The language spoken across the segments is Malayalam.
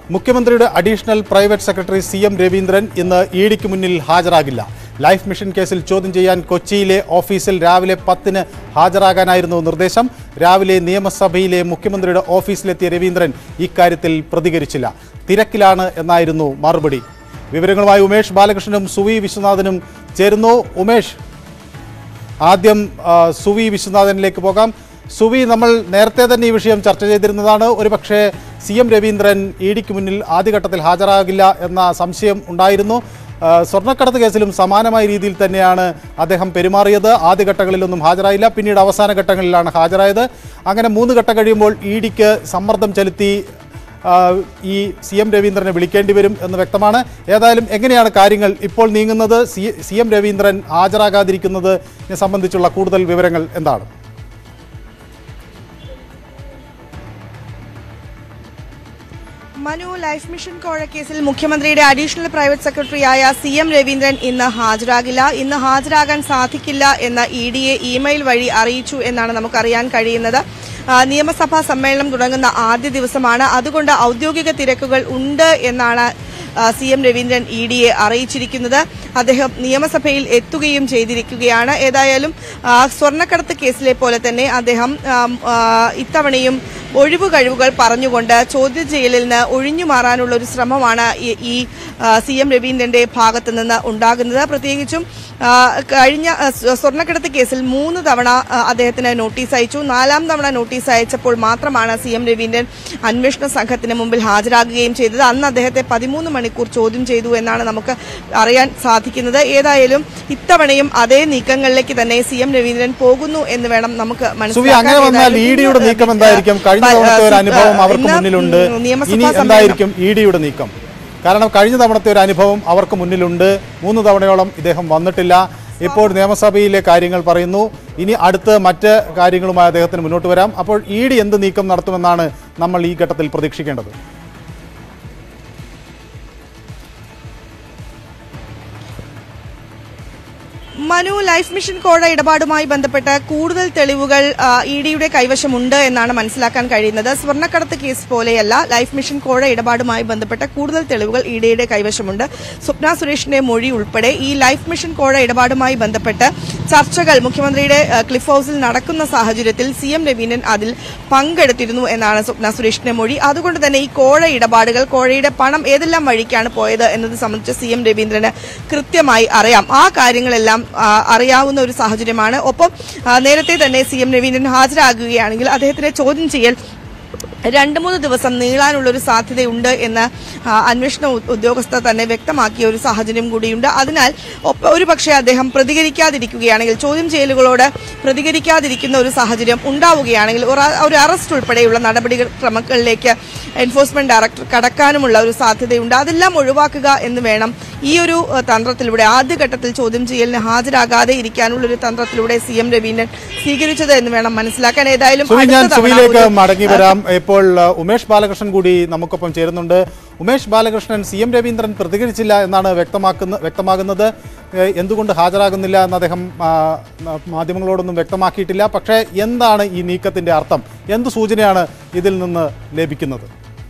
മുഖ്യമന്ത്രിയുടെ additional private secretary C M Raveendran ഇന്ന് ഇ ഡിക്ക് മുന്നിൽ ഹാജരാകില്ല ലൈഫ് മിഷൻ കേസിൽ ചോദ്യം ചെയ്യാൻ കൊച്ചിയിലെ ഓഫീസിൽ രാവിലെ പത്തിന് ഹാജരാകാനായിരുന്നു നിർദ്ദേശം രാവിലെ നിയമസഭയിലെ മുഖ്യമന്ത്രിയുടെ ഓഫീസിലെത്തിയ രവീന്ദ്രൻ ഇക്കാര്യത്തിൽ പ്രതികരിച്ചില്ല തിരക്കിലാണ് എന്നായിരുന്നു മറുപടി വിവരങ്ങളുമായി ഉമേഷ് ബാലകൃഷ്ണനും സുവി വിശ്വനാഥനും ചേരുന്നു ഉമേഷ് ആദ്യം ആ, സുവി വിശ്വനാഥനിലേക്ക് പോകാം സുവി നമ്മൾ നേരത്തെ തന്നെ ഈ വിഷയം ചർച്ച ചെയ്തിരുന്നതാണ് ഒരുപക്ഷെ സി എം രവീന്ദ്രൻ ഇ ഡിക്ക് മുന്നിൽ ആദ്യഘട്ടത്തിൽ ഹാജരാകില്ല എന്ന സംശയം ഉണ്ടായിരുന്നു ആ, സ്വർണ്ണക്കടത്ത് കേസിലും സമാനമായ രീതിയിൽ തന്നെയാണ് അദ്ദേഹം പെരുമാറിയത് ആദ്യഘട്ടങ്ങളിലൊന്നും ഹാജരായില്ല പിന്നീട് അവസാന ഘട്ടങ്ങളിലാണ് ഹാജരായത് അങ്ങനെ മൂന്ന് ഘട്ടം കഴിയുമ്പോൾ ഇ ഡിക്ക് സമ്മർദ്ദം ചെലുത്തി ആ, ഈ സി എം രവീന്ദ്രനെ വിളിക്കേണ്ടി വരും എന്ന് വ്യക്തമാണ് ഏതായാലും എങ്ങനെയാണ് കാര്യങ്ങൾ ഇപ്പോൾ നീങ്ങുന്നത് സി സി എം രവീന്ദ്രൻ ഹാജരാകാതിരിക്കുന്നതിനെ സംബന്ധിച്ചുള്ള കൂടുതൽ വിവരങ്ങൾ എന്താണ് മനു ലൈഫ് മിഷൻ കോഴ കേസിൽ മുഖ്യമന്ത്രിയുടെ അഡീഷണൽ പ്രൈവറ്റ് സെക്രട്ടറിയായ സി എം രവീന്ദ്രൻ ഇന്ന് ഹാജരാകില്ല ഇന്ന് ഹാജരാകാൻ സാധിക്കില്ല എന്ന ഇ ഡിയെ ഇമെയിൽ വഴി അറിയിച്ചു എന്നാണ് നമുക്കറിയാൻ കഴിയുന്നത് ആ, നിയമസഭാ സമ്മേളനം തുടങ്ങുന്ന ആദ്യ ദിവസമാണ് അതുകൊണ്ട് ഔദ്യോഗിക തിരക്കുകൾ ഉണ്ട് എന്നാണ് സി എം രവീന്ദ്രൻ ഇ ഡിയെ അറിയിച്ചിരിക്കുന്നത് അദ്ദേഹം നിയമസഭയിൽ എത്തുകയും ചെയ്തിരിക്കുകയാണ് ഏതായാലും ആ, സ്വർണ്ണക്കടത്ത് കേസിലെ പോലെ തന്നെ അദ്ദേഹം ആം, ആ, ഇത്തവണയും ഒഴിവു കഴിവുകൾ പറഞ്ഞുകൊണ്ട് ചോദ്യം ചെയ്യലിൽ നിന്ന് ഒഴിഞ്ഞു മാറാനുള്ള ഒരു ശ്രമമാണ് ഈ- ഈ സി എം രവീന്ദ്രന്റെ ഭാഗത്തു നിന്ന് ഉണ്ടാകുന്നത് പ്രത്യേകിച്ചും ആ, കഴിഞ്ഞ ആ, സ്വ- സ്വർണ്ണക്കടത്ത് കേസിൽ മൂന്ന് തവണ ആ, അദ്ദേഹത്തിന് നോട്ടീസ് അയച്ചു നാലാം തവണ നോട്ടീസ് അയച്ചപ്പോൾ മാത്രമാണ് സി എം രവീന്ദ്രൻ അന്വേഷണ സംഘത്തിന് മുമ്പിൽ ഹാജരാകുകയും ചെയ്തത് അന്ന് അദ്ദേഹത്തെ പതിമൂന്ന് മണിക്കൂർ ചോദ്യം ചെയ്തു എന്നാണ് നമുക്ക് അറിയാൻ സാധിക്കുന്നത് ഏതായാലും ഇത്തവണയും അതേ നീക്കങ്ങളിലേക്ക് തന്നെ സി എം രവീന്ദ്രൻ പോകുന്നു എന്ന് വേണം നമുക്ക് സുവി അങ്ങനെ വന്നാൽ ഇ ഡിയുടെ നീക്കം എന്തായിരിക്കും കഴിഞ്ഞ തവണത്തെ ഒരു അനുഭവം അവർക്ക് മുന്നിലുണ്ട് ഇനി എന്തായിരിക്കും ഇ ഡിയുടെ നീക്കം കാരണം കഴിഞ്ഞ തവണത്തെ ഒരു അനുഭവം അവർക്ക് മുന്നിലുണ്ട് മൂന്ന് തവണയോളം ഇദ്ദേഹം വന്നിട്ടില്ല ഇപ്പോൾ നിയമസഭയിലെ കാര്യങ്ങൾ പറയുന്നു ഇനി അടുത്ത് മറ്റ് കാര്യങ്ങളുമായി അദ്ദേഹത്തിന് മുന്നോട്ട് വരാം അപ്പോൾ ഇ ഡി എന്ത് നീക്കം നടത്തുമെന്നാണ് നമ്മൾ ഈ ഘട്ടത്തിൽ പ്രതീക്ഷിക്കേണ്ടത് മനു ലൈഫ് മിഷൻ കോഴ ഇടപാടുമായി ബന്ധപ്പെട്ട് കൂടുതൽ തെളിവുകൾ ഇ ഡിയുടെ കൈവശമുണ്ട് എന്നാണ് മനസ്സിലാക്കാൻ കഴിയുന്നത് സ്വർണ്ണക്കടത്ത് കേസ് പോലെയല്ല ലൈഫ് മിഷൻ കോഴ ഇടപാടുമായി ബന്ധപ്പെട്ട കൂടുതൽ തെളിവുകൾ ഇ ഡിയുടെ കൈവശമുണ്ട് സ്വപ്ന സുരേഷിന്റെ മൊഴി ഉൾപ്പെടെ ഈ ലൈഫ് മിഷൻ കോഴ ഇടപാടുമായി ബന്ധപ്പെട്ട് ചർച്ചകൾ മുഖ്യമന്ത്രിയുടെ ആ, ക്ലിഫ് ഹൌസിൽ നടക്കുന്ന സാഹചര്യത്തിൽ സി എം രവീന്ദ്രൻ അതിൽ പങ്കെടുത്തിരുന്നു എന്നാണ് സ്വപ്ന സുരേഷിന്റെ മൊഴി അതുകൊണ്ട് തന്നെ ഈ കോഴ ഇടപാടുകൾ കോഴയുടെ പണം ഏതെല്ലാം വഴിക്കാണ് പോയത് എന്നത് സംബന്ധിച്ച് സി എം രവീന്ദ്രന് കൃത്യമായി അറിയാം ആ കാര്യങ്ങളെല്ലാം ആ, അറിയാവുന്ന ഒരു സാഹചര്യമാണ് ഒപ്പം ആ, നേരത്തെ തന്നെ സി എം രവീന്ദ്രൻ ഹാജരാകുകയാണെങ്കിൽ അദ്ദേഹത്തിന്റെ ചോദ്യം ചെയ്യൽ രണ്ട് മൂന്ന് ദിവസം നീളാനുള്ള ഒരു സാധ്യതയുണ്ട് എന്ന് ആ, അന്വേഷണ ഉ- ഉദ്യോഗസ്ഥർ തന്നെ വ്യക്തമാക്കിയ ഒരു സാഹചര്യം കൂടിയുണ്ട് അതിനാൽ ഒപ്പ- ഒരു പക്ഷേ അദ്ദേഹം പ്രതികരിക്കാതിരിക്കുകയാണെങ്കിൽ ചോദ്യം ചെയ്യലുകളോട് പ്രതികരിക്കാതിരിക്കുന്ന ഒരു സാഹചര്യം ഉണ്ടാവുകയാണെങ്കിൽ ഒരു- ഒരു അറസ്റ്റ് ഉൾപ്പെടെയുള്ള നടപടി ക്രമങ്ങളിലേക്ക് എൻഫോഴ്സ്മെന്റ് ഡയറക്ടർ കടക്കാനുമുള്ള ഒരു സാധ്യതയുണ്ട് അതെല്ലാം ഒഴിവാക്കുക എന്ന് വേണം ഈ ഒരു ഏഹ്, തന്ത്രത്തിലൂടെ ആദ്യഘട്ടത്തിൽ ചോദ്യം ചെയ്യലിന് ഹാജരാകാതെ ഇരിക്കാനുള്ള ഒരു തന്ത്രത്തിലൂടെ സി എം രവീന്ദ്രൻ സ്വീകരിച്ചത് എന്ന് വേണം മനസ്സിലാക്കാൻ ഏതായാലും സുവി ഞാൻ അടുത്ത തവണ സുവിയിലേക്ക് ഒരു- മടങ്ങി വരാം ഇപ്പോൾ ആ, ഉമേഷ് ബാലകൃഷ്ണൻ കൂടി നമുക്കൊപ്പം ചേരുന്നുണ്ട് ഉമേഷ് ബാലകൃഷ്ണൻ സി എം രവീന്ദ്രൻ പ്രതികരിച്ചില്ല എന്നാണ് വ്യക്തമാക്കുന്ന വ്യക്തമാകുന്നത് ഏ, എന്തുകൊണ്ട് ഹാജരാകുന്നില്ല എന്ന് അദ്ദേഹം ആ, ന- മാധ്യമങ്ങളോടൊന്നും വ്യക്തമാക്കിയിട്ടില്ല പക്ഷേ എന്താണ് ഈ നീക്കത്തിന്റെ അർത്ഥം എന്ത് സൂചനയാണ് ഇതിൽ നിന്ന് ലഭിക്കുന്നത്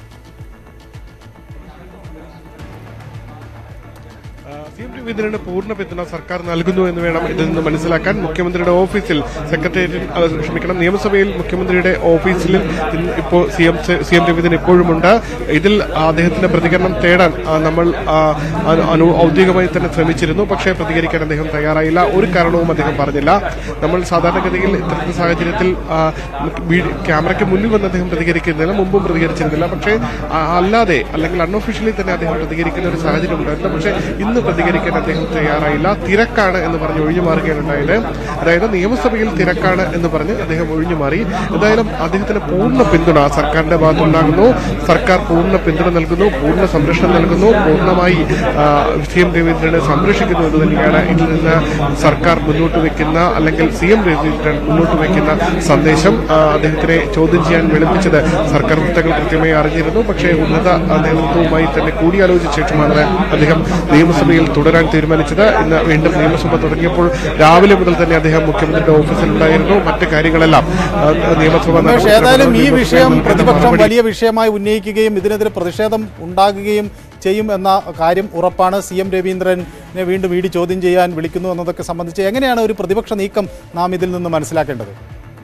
സി എം രവീന്ദ്രന് പൂർണ്ണ പിന്തുണ സർക്കാർ നൽകുന്നു എന്ന് വേണം ഇതിൽ നിന്ന് മനസ്സിലാക്കാൻ മുഖ്യമന്ത്രിയുടെ ഓഫീസിൽ സെക്രട്ടേറിയറ്റ് അത് ക്ഷമിക്കണം നിയമസഭയിൽ മുഖ്യമന്ത്രിയുടെ ഓഫീസിൽ ഇന്ന് ഇപ്പോൾ C M C M Raveendran ഇപ്പോഴുമുണ്ട് ഇതിൽ അദ്ദേഹത്തിന്റെ പ്രതികരണം തേടാൻ ആ, നമ്മൾ ആ, അനു- അനു ഔദ്യോഗികമായി തന്നെ ശ്രമിച്ചിരുന്നു പക്ഷേ പ്രതികരിക്കാൻ അദ്ദേഹം തയ്യാറായില്ല ഒരു കാരണവും അദ്ദേഹം പറഞ്ഞില്ല നമ്മൾ സാധാരണഗതിയിൽ ഇത്തരത്തിൽ സാഹചര്യത്തിൽ ആ, വീ- ക്യാമറയ്ക്ക് മുന്നിൽ വന്ന് അദ്ദേഹം പ്രതികരിക്കുന്നില്ല മുമ്പും പ്രതികരിച്ചിരുന്നില്ല പക്ഷേ ആ, അല്ലാതെ അല്ലെങ്കിൽ അൺഒഫീഷ്യലി തന്നെ അദ്ദേഹം പ്രതികരിക്കുന്ന ഒരു സാഹചര്യം ഉണ്ടായിരുന്നു പക്ഷേ ഇന്ന് പ്രതികരിക്കാൻ അദ്ദേഹം തയ്യാറായില്ല തിരക്കാണ് എന്ന് പറഞ്ഞ് ഒഴിഞ്ഞു മാറുകയാണ് ഉണ്ടായത് അതായത് നിയമസഭയിൽ തിരക്കാണ് എന്ന് പറഞ്ഞ് അദ്ദേഹം ഒഴിഞ്ഞു മാറി എന്തായാലും അദ്ദേഹത്തിന് പൂർണ്ണ പിന്തുണ സർക്കാരിന്റെ ഭാഗത്തുണ്ടാകുന്നു സർക്കാർ പൂർണ്ണ പിന്തുണ നൽകുന്നു പൂർണ്ണ സംരക്ഷണം നൽകുന്നു പൂർണ്ണമായി ആ, സി എം രവീന്ദ്രനെ സംരക്ഷിക്കുന്നു എന്ന് തന്നെയാണ് ഇതിൽ നിന്ന് സർക്കാർ മുന്നോട്ട് വെക്കുന്ന അല്ലെങ്കിൽ സി എം രവീന്ദ്രൻ മുന്നോട്ട് വെക്കുന്ന സന്ദേശം ആ, അദ്ദേഹത്തിനെ ചോദ്യം ചെയ്യാൻ വിളിപ്പിച്ചത് സർക്കാർ വൃത്തങ്ങൾ കൃത്യമായി അറിഞ്ഞിരുന്നു പക്ഷേ ഉന്നത നേതൃത്വവുമായി തന്നെ കൂടിയാലോചിച്ച ശേഷമാണ് അദ്ദേഹം നിയമസഭയിൽ തുടരുന്നത് കൊണ്ടുവരാൻ തീരുമാനിച്ചത് ഇന്ന് വീണ്ടും നിയമസഭ തുടങ്ങിയപ്പോൾ രാവിലെ മുതൽ തന്നെ അദ്ദേഹം മുഖ്യമന്ത്രിയുടെ ഓഫീസിൽ ഉണ്ടായിരുന്നു മറ്റ് കാര്യങ്ങളെല്ലാം ആ, നിയമസഭ ഉമേഷ് ഏതായാലും ഈ നടപടി- വിഷയം പ്രതിപക്ഷം നടപടി- വലിയ വിഷയമായി ഉന്നയിക്കുകയും ഇതിനെതിരെ പ്രതിഷേധം ഉണ്ടാകുകയും ചെയ്യും എന്ന കാര്യം ഉറപ്പാണ് സി എം രവീന്ദ്രനെ വീണ്ടും ഇ ഡി ചോദ്യം ചെയ്യാൻ വിളിക്കുന്നു എന്നതൊക്കെ സംബന്ധിച്ച് എങ്ങനെയാണ് ഒരു പ്രതിപക്ഷ നീക്കം നാം ഇതിൽ നിന്ന് മനസ്സിലാക്കേണ്ടത്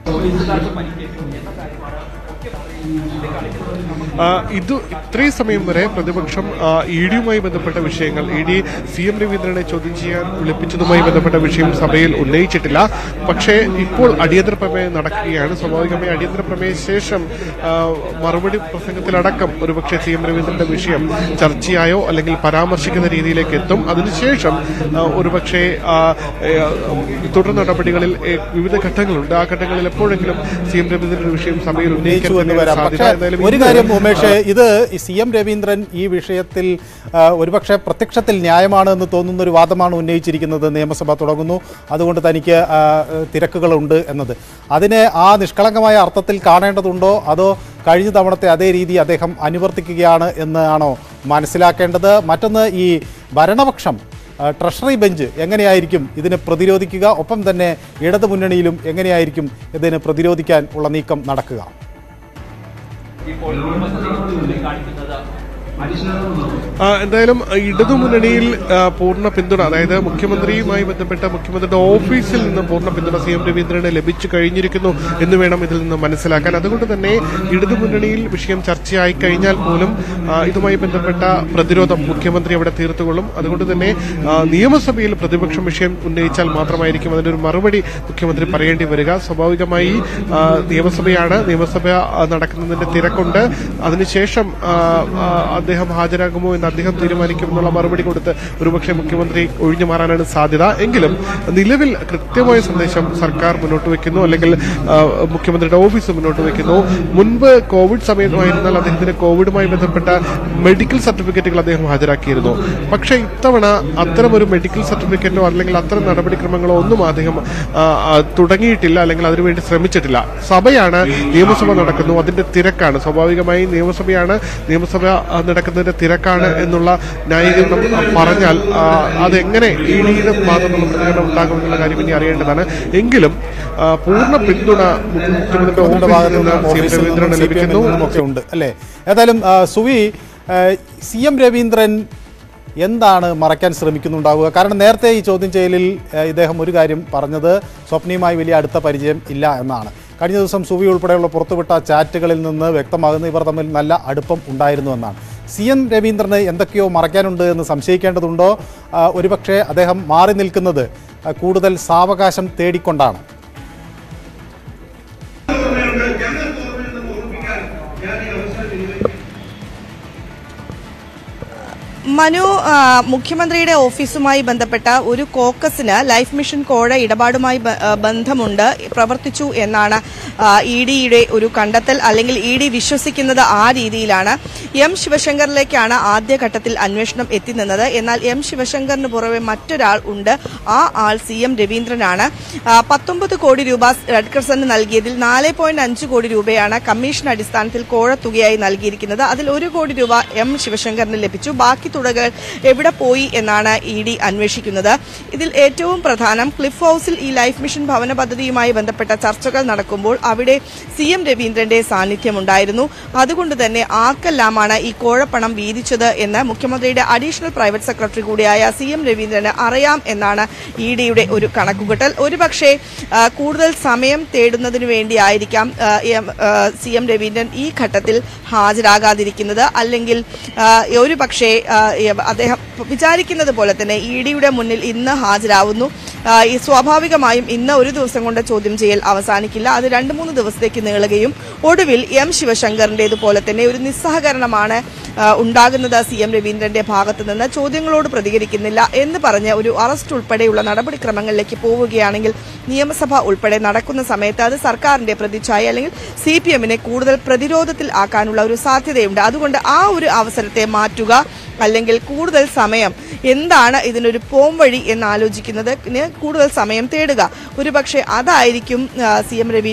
ആ, ഇത് ഇത്രയും സമയം വരെ പ്രതിപക്ഷം ഇ ഡിയുമായി ബന്ധപ്പെട്ട വിഷയങ്ങൾ ഇ ഡി സി എം രവീന്ദ്രനെ ചോദ്യം ചെയ്യാൻ വിളിപ്പിച്ചതുമായി ബന്ധപ്പെട്ട വിഷയം സഭയിൽ ഉന്നയിച്ചിട്ടില്ല പക്ഷേ ഇപ്പോൾ അടിയന്തര പ്രമേയം നടക്കുകയാണ് സ്വാഭാവികമായി അടിയന്തര പ്രമേയ ശേഷം ആ, മറുപടി പ്രസംഗത്തിലടക്കം ഒരുപക്ഷെ സി എം രവീന്ദ്രന്റെ വിഷയം ചർച്ചയായോ അല്ലെങ്കിൽ പരാമർശിക്കുന്ന രീതിയിലേക്ക് എത്തും അതിനുശേഷം ആ, ഒരുപക്ഷെ ആ, ഏ, തുടർ നടപടികളിൽ ഏ, വിവിധ ഘട്ടങ്ങളുണ്ട് ആ ഘട്ടങ്ങളിൽ എപ്പോഴെങ്കിലും സി എം രവീന്ദ്രന്റെ വിഷയം സഭയിൽ ഉന്നയിക്കാൻ ഉന്നയിച്ചു എന്ന് തന്നെയാണ് വരാം സാധ്യത പക്ഷേ എന്തായാലും ഒരു ഇന്ന് കാര്യം ഉമേഷ് ഇത് സി എം രവീന്ദ്രൻ ഈ വിഷയത്തിൽ ആ, ഒരുപക്ഷെ പ്രത്യക്ഷത്തിൽ ന്യായമാണ് എന്ന് തോന്നുന്ന ഒരു വാദമാണ് ഉന്നയിച്ചിരിക്കുന്നത് നിയമസഭ തുടങ്ങുന്നു അതുകൊണ്ട് തനിക്ക് ആ, തിരക്കുകളുണ്ട് എന്നത് അതിനെ ആ നിഷ്കളങ്കമായ അർത്ഥത്തിൽ കാണേണ്ടതുണ്ടോ അതോ കഴിഞ്ഞ തവണത്തെ അതേ രീതി അദ്ദേഹം അനുവർത്തിക്കുകയാണ് എന്നാണോ മനസ്സിലാക്കേണ്ടത് മറ്റൊന്ന് ഈ ഭരണപക്ഷം ആ, ട്രഷറി ബെഞ്ച് എങ്ങനെയായിരിക്കും ഇതിനെ പ്രതിരോധിക്കുക ഒപ്പം തന്നെ ഇടതു മുന്നണിയിലും എങ്ങനെയായിരിക്കും ഇതിനെ പ്രതിരോധിക്കാൻ ഉള്ള നീക്കം നടക്കുക ആ, എന്തായാലും ഇടതുമുന്നണിയിൽ ആ, പൂർണ്ണ പിന്തുണ അതായത് മുഖ്യമന്ത്രിയുമായി ബന്ധപ്പെട്ട മുഖ്യമന്ത്രിയുടെ ഓഫീസിൽ നിന്ന് പൂർണ്ണ പിന്തുണ സി എം രവീന്ദ്രന് ലഭിച്ചു കഴിഞ്ഞിരിക്കുന്നു എന്ന് വേണം ഇതിൽ നിന്ന് മനസ്സിലാക്കാൻ അതുകൊണ്ട് തന്നെ ഇടതുമുന്നണിയിൽ വിഷയം ചർച്ചയായി കഴിഞ്ഞാൽ പോലും ആ, ഇതുമായി ബന്ധപ്പെട്ട പ്രതിരോധം മുഖ്യമന്ത്രി അവിടെ തീർത്തുകൊള്ളും അതുകൊണ്ട് തന്നെ ആ, നിയമസഭയിൽ പ്രതിപക്ഷം വിഷയം ഉന്നയിച്ചാൽ മാത്രമായിരിക്കും അതിനൊരു മറുപടി മുഖ്യമന്ത്രി പറയേണ്ടി വരിക സ്വാഭാവികമായി ആ, നിയമസഭയാണ് നിയമസഭ ആ, നടക്കുന്നതിന്റെ തിരക്കുണ്ട് അതിനുശേഷം ആ, ആ, അദ്ദേഹം ഹാജരാകുമോ എന്ന് അദ്ദേഹം തീരുമാനിക്കും എന്നുള്ള മറുപടി കൊടുത്ത് ഒരുപക്ഷെ മുഖ്യമന്ത്രി ഒഴിഞ്ഞു മാറാനാണ് സാധ്യത എങ്കിലും നിലവിൽ കൃത്യമായ സന്ദേശം സർക്കാർ മുന്നോട്ട് വെക്കുന്നു അല്ലെങ്കിൽ ആ, മുഖ്യമന്ത്രിയുടെ ഓഫീസ് മുന്നോട്ട് വെക്കുന്നു മുൻപ് കോവിഡ് സമയമായിരുന്നാൽ അദ്ദേഹത്തിന് കോവിഡുമായി ബന്ധപ്പെട്ട മെഡിക്കൽ സർട്ടിഫിക്കറ്റുകൾ അദ്ദേഹം ഹാജരാക്കിയിരുന്നു പക്ഷേ ഇത്തവണ അത്തരം ഒരു മെഡിക്കൽ സർട്ടിഫിക്കറ്റോ അല്ലെങ്കിൽ അത്തരം നടപടിക്രമങ്ങളോ ഒന്നും അദ്ദേഹം ആ, ആ, തുടങ്ങിയിട്ടില്ല അല്ലെങ്കിൽ അതിനുവേണ്ടി ശ്രമിച്ചിട്ടില്ല സഭയാണ് നിയമസഭ നടക്കുന്നു അതിന്റെ തിരക്കാണ് സ്വാഭാവികമായി നിയമസഭയാണ് നിയമസഭ ആ, നടക്കുന്നതിന്റെ തിരക്കാണ് എന്നുള്ള ന്യായീകരണം ആ, പറഞ്ഞാൽ ആ, അതെങ്ങനെ ഇ ഡിയുടെ ഭാഗത്തുനിന്നുള്ള പ്രതികരണം ഉണ്ടാകുമെന്നുള്ള കാര്യം ഇനി അറിയേണ്ടതാണ് എങ്കിലും ആ, പൂർണ്ണ പിന്തുണ മുഖ്യമന്ത്രിയുടെ മുഖ്യമന്ത്രിയുടെ ഓഫീസിൽ ഭാഗത്തു നിന്ന് നിന്നും സി എം ഓഫീസിൽ രവീന്ദ്രന് നിന്നും CPM ൽ ലഭിക്കുന്നു നിന്നും ഒക്കെ ഉണ്ട് അല്ലേ ഏതായാലും ആ, സുവി സി എം രവീന്ദ്രൻ എന്താണ് മറയ്ക്കാൻ ശ്രമിക്കുന്നുണ്ടാവുക കാരണം നേരത്തെ ഈ ചോദ്യം ചെയ്യലിൽ ആ, ഇദ്ദേഹം ഒരു കാര്യം പറഞ്ഞത് സ്വപ്നയുമായി വലിയ അടുത്ത പരിചയം ഇല്ല എന്നാണ് കഴിഞ്ഞ ദിവസം സുവി ഉൾപ്പെടെയുള്ള പുറത്തുവിട്ട ചാറ്റുകളിൽ നിന്ന് വ്യക്തമാകുന്ന ഇവർ തമ്മിൽ നല്ല അടുപ്പം ഉണ്ടായിരുന്നു എന്നാണ് സി എം രവീന്ദ്രന് എന്തൊക്കെയോ മറയ്ക്കാനുണ്ട് എന്ന് സംശയിക്കേണ്ടതുണ്ടോ ആ, ഒരുപക്ഷെ അദ്ദേഹം മാറി നിൽക്കുന്നത് ആ, കൂടുതൽ സാവകാശം തേടിക്കൊണ്ടാണ് മനു ആ, മുഖ്യമന്ത്രിയുടെ ഓഫീസുമായി ബന്ധപ്പെട്ട ഒരു കോക്കസിന് ലൈഫ് മിഷൻ കോഴ ഇടപാടുമായി ബ- ആ, ബന്ധമുണ്ട് പ്രവർത്തിച്ചു എന്നാണ് ഇ ഡിയുടെ ഒരു കണ്ടെത്തൽ അല്ലെങ്കിൽ ഇ ഡി വിശ്വസിക്കുന്നത് ആ രീതിയിലാണ് എം ശിവശങ്കറിലേക്കാണ് ആദ്യഘട്ടത്തിൽ അന്വേഷണം എത്തി നിന്നത് എന്നാൽ എം ശിവശങ്കറിന് പുറമെ മറ്റൊരാൾ ഉണ്ട് ആ ആൾ സി എം രവീന്ദ്രനാണ് ആ, പത്തൊമ്പത് കോടി രൂപ റെഡ് ക്രസന്റ് നൽകിയതിൽ നാല് പോയിന്റ് അഞ്ച് കോടി രൂപയാണ് കമ്മീഷൻ അടിസ്ഥാനത്തിൽ കോഴ തുകയായി നൽകിയിരിക്കുന്നത് അതിൽ ഒരു കോടി രൂപ എം ശിവശങ്കറിന് ലഭിച്ചു ബാക്കി തുകകൾ എവിടെ പോയി എന്നാണ് ഇ ഡി അന്വേഷിക്കുന്നത് ഇതിൽ ഏറ്റവും പ്രധാനം ക്ലിഫ് ഹൌസിൽ ഈ ലൈഫ് മിഷൻ ഭവന പദ്ധതിയുമായി ബന്ധപ്പെട്ട ചർച്ചകൾ നടക്കുമ്പോൾ അവിടെ സി എം രവീന്ദ്രന്റെ സാന്നിധ്യമുണ്ടായിരുന്നു അതുകൊണ്ട് തന്നെ ആർക്കെല്ലാമാണ് ഈ കോഴപ്പണം വീതിച്ചത് എന്ന് മുഖ്യമന്ത്രിയുടെ അഡീഷണൽ പ്രൈവറ്റ് സെക്രട്ടറി കൂടിയായ സി എം രവീന്ദ്രന് അറിയാം എന്നാണ് ഇ ഡിയുടെ ഒരു കണക്കുകൂട്ടൽ ഒരുപക്ഷെ ആ, കൂടുതൽ സമയം തേടുന്നതിന് വേണ്ടിയായിരിക്കാം ആ, എം, ആ, സി എം രവീന്ദ്രൻ ഈ ഘട്ടത്തിൽ ഹാജരാകാതിരിക്കുന്നത് അല്ലെങ്കിൽ ആ, ഒരു പക്ഷേ ആ, എ- അദ്ദേഹം വിചാരിക്കുന്നത് പോലെ തന്നെ ഇ ഡിയുടെ മുന്നിൽ ഇന്ന് ഹാജരാവുന്നു ആ, ഈ സ്വാഭാവികമായും ഇന്ന് ഒരു ദിവസം കൊണ്ട് ചോദ്യം ചെയ്യൽ അവസാനിക്കില്ല അത് രണ്ട് മൂന്ന് ദിവസത്തേക്ക് നീളുകയും ഒടുവിൽ എം ശിവശങ്കറിന്റേതുപോലെ തന്നെ ഒരു നിസ്സഹകരണമാണ് ആ, ഉണ്ടാകുന്നത് സി എം രവീന്ദ്രന്റെ ഭാഗത്തു നിന്ന് ചോദ്യങ്ങളോട് പ്രതികരിക്കുന്നില്ല എന്ന് പറഞ്ഞ് ഒരു അറസ്റ്റ് ഉൾപ്പെടെയുള്ള നടപടിക്രമങ്ങളിലേക്ക് പോവുകയാണെങ്കിൽ നിയമസഭ ഉൾപ്പെടെ നടക്കുന്ന സമയത്ത് അത് സർക്കാരിന്റെ പ്രതിച്ഛായ അല്ലെങ്കിൽ സി പി എമ്മിനെ കൂടുതൽ പ്രതിരോധത്തിൽ ആക്കാനുള്ള ഒരു സാധ്യതയുണ്ട് അതുകൊണ്ട് ആ ഒരു അവസരത്തെ മാറ്റുക അല്ലെങ്കിൽ കൂടുതൽ സമയം എന്താണ് ഇതിനൊരു പോം വഴി എന്ന് ആലോചിക്കുന്നത് കൂടുതൽ സമയം തേടുക ഒരുപക്ഷെ അതായിരിക്കും സി എം രവീന്ദ്രൻ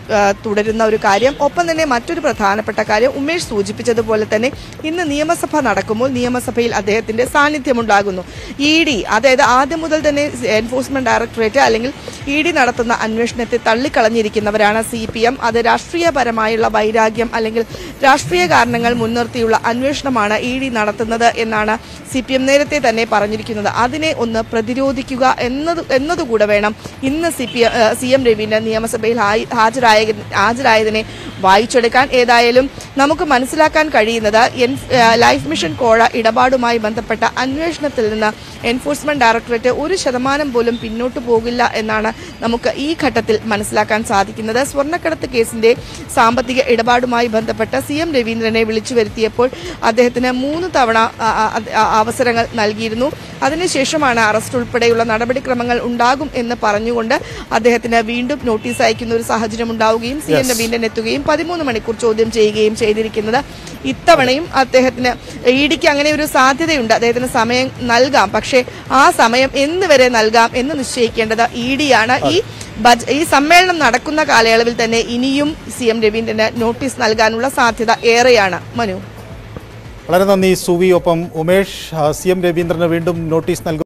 ആ, തുടരുന്ന ഒരു കാര്യം ഒപ്പം തന്നെ മറ്റൊരു പ്രധാനപ്പെട്ട കാര്യം ഉമേഷ് സൂചിപ്പിച്ചതുപോലെ തന്നെ ഇന്ന് നിയമസഭ നടക്കുമ്പോൾ നിയമസഭയിൽ അദ്ദേഹത്തിന്റെ സാന്നിധ്യമുണ്ടാകുന്നു ഇ ഡി അതായത് ആദ്യം മുതൽ തന്നെ എൻഫോഴ്സ്മെന്റ് ഡയറക്ടറേറ്റ് അല്ലെങ്കിൽ ഇ ഡി നടത്തുന്ന അന്വേഷണത്തെ തള്ളിക്കളഞ്ഞിരിക്കുന്നവരാണ് സി പി എം അത് രാഷ്ട്രീയപരമായുള്ള വൈരാഗ്യം അല്ലെങ്കിൽ രാഷ്ട്രീയ കാരണങ്ങൾ മുൻനിർത്തിയുള്ള അന്വേഷണമാണ് ഇ ഡി നടത്തുന്നത് എന്നാണ് സി പി എം നേരത്തെ തന്നെ പറഞ്ഞിരിക്കുന്നത് അതിനെ ഒന്ന് പ്രതിരോധിക്കുക എന്നത് എന്നതുകൂടെ വേണം ഇന്ന് C P C M Raveendran നിയമസഭയിൽ ഹായ്- ഹാജരായ ഹാജരായതിനെ വായിച്ചെടുക്കാൻ ഏതായാലും നമുക്ക് മനസ്സിലാക്കാൻ കഴിയുന്നത് എൻ- ഏഹ് ലൈഫ് മിഷൻ കോഴ ഇടപാടുമായി ബന്ധപ്പെട്ട അന്വേഷണത്തിൽ നിന്ന് എൻഫോഴ്സ്മെന്റ് ഡയറക്ടറേറ്റ് ഒരു ശതമാനം പോലും പിന്നോട്ട് പോകില്ല എന്നാണ് നമുക്ക് ഈ ഘട്ടത്തിൽ മനസ്സിലാക്കാൻ സാധിക്കുന്നത് സ്വർണ്ണക്കടത്ത് കേസിന്റെ സാമ്പത്തിക ഇടപാടുമായി ബന്ധപ്പെട്ട സി എം രവീന്ദ്രനെ വിളിച്ചു വരുത്തിയപ്പോൾ അദ്ദേഹത്തിന് മൂന്ന് തവണ ആ, ആ, ആ, അവസരങ്ങൾ നൽകിയിരുന്നു അതിനുശേഷമാണ് അറസ്റ്റ് ഉൾപ്പെടെയുള്ള നടപടിക്രമങ്ങൾ ഉണ്ടാകും എന്ന് പറഞ്ഞുകൊണ്ട് അദ്ദേഹത്തിന് വീണ്ടും നോട്ടീസ് അയക്കുന്ന ഒരു സാഹചര്യം ഉണ്ടാവുകയും സി എൻ രവീന്ദ്രൻ എത്തുകയും പതിമൂന്ന് മണിക്കൂർ ചോദ്യം ചെയ്യുകയും ചെയ്തിരിക്കുന്നത് ഇത്തവണയും അദ്ദേഹത്തിന് ഇ ഡിക്ക് അങ്ങനെ ഒരു സാധ്യതയുണ്ട് അദ്ദേഹത്തിന് സമയം നൽകാം പക്ഷേ ആ സമയം എന്ന് വരെ നൽകാം എന്ന് നിശ്ചയിക്കേണ്ടത് ഇ ഡിയാണ് ഈ ബജ- ഈ സമ്മേളനം നടക്കുന്ന കാലയളവിൽ തന്നെ ഇനിയും സി എം രവീന്ദ്രന് നോട്ടീസ് നൽകാനുള്ള സാധ്യത ഏറെയാണ് മനു വളരെ നന്ദി സുവി ഒപ്പം ഉമേഷ് സി എം രവീന്ദ്രന് വീണ്ടും നോട്ടീസ് നൽകും